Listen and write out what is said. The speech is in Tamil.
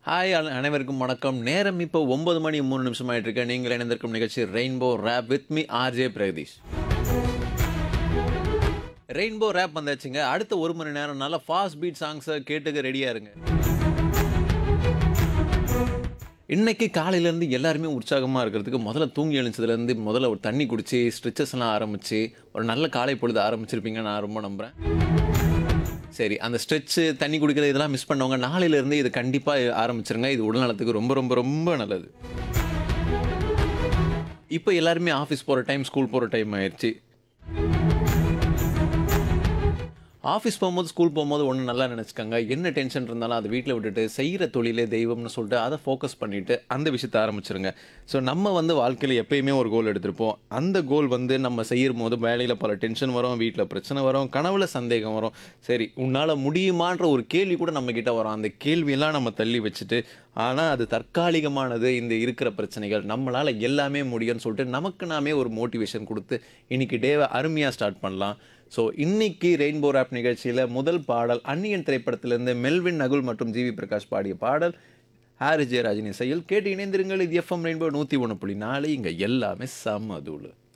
ஹாய் அன- அனைவருக்கும் வணக்கம் நேரம் இப்போ ஒன்பது மணி மூணு நிமிஷம் ஆயிட்டு இருக்கு நீங்கள் இணைந்திருக்கும் நிகழ்ச்சி rainbow wrap with me RJ Pragatheesh rainbow wrap வந்தாச்சுங்க அடுத்த ஒரு மணி நேரம் நல்ல ஃபாஸ்ட் பீட் சாங்ஸை கேட்டுக்க ரெடியாக இருங்க இன்னைக்கு காலையிலேருந்து எல்லாருமே உற்சாகமாக இருக்கிறதுக்கு முதல்ல தூங்கி எழுந்ததுலேருந்து முதல்ல ஒரு தண்ணி குடிச்சு ஸ்ட்ரெச்சஸ்லாம் ஆரம்பிச்சு ஒரு நல்ல காலை பொழுது ஆரம்பிச்சிருப்பீங்க நான் ரொம்ப நம்புகிறேன் சரி அந்த ஸ்ட்ரெச்சு தண்ணி குடிக்கிறது இதெல்லாம் மிஸ் பண்ணவங்க நாளையிலேருந்து இது கண்டிப்பாக ஆரம்பிச்சிருங்க இது உடல் நலத்துக்கு ரொம்ப ரொம்ப ரொம்ப நல்லது இப்போ எல்லாருமே ஆஃபீஸ் போகிற டைம் ஸ்கூல் போகிற டைம் ஆயிடுச்சு ஆஃபீஸ் போகும்போது ஸ்கூல் போகும்போது ஒன்று நல்லா நினச்சிக்கோங்க என்ன டென்ஷன் இருந்தாலும் அதை வீட்டில் விட்டுட்டு செய்கிற தொழிலே தெய்வம்னு சொல்லிட்டு அதை ஃபோக்கஸ் பண்ணிவிட்டு அந்த விஷயத்தை ஆரம்பிச்சிருங்க ஸோ நம்ம வந்து வாழ்க்கையில் எப்பயுமே ஒரு கோல் எடுத்திருப்போம் அந்த கோல் வந்து நம்ம செய்யும் போது வேலையில் பல டென்ஷன் வரும் வீட்டில் பிரச்சனை வரும் கனவுல சந்தேகம் வரும் சரி உன்னால் முடியுமான்ற ஒரு கேள்வி கூட நம்ம கிட்ட வரும் அந்த கேள்வியெல்லாம் நம்ம தள்ளி வச்சுட்டு ஆனால் அது தற்காலிகமானது இந்த இருக்கிற பிரச்சனைகள் நம்மளால் எல்லாமே முடியும்னு சொல்லிட்டு நமக்கு நாமே ஒரு மோட்டிவேஷன் கொடுத்து இன்னைக்கு டேவை அருமையாக ஸ்டார்ட் பண்ணலாம் ஸோ இன்னைக்கு ரெயின்போ ரேப் நிகழ்ச்சியில் முதல் பாடல் அந்நியன் திரைப்படத்திலிருந்து மெல்வின் நகுல் மற்றும் ஜிவி பிரகாஷ் பாடிய பாடல் ஹாரிஸ் ஜெயராஜின் இசையில் கேட்டு இணைந்திருங்கள் இது எஃப்எம் ரெயின்போ நூற்றி ஒன்று புள்ளி நாலு இங்கே எல்லாமே செம்ம தூளு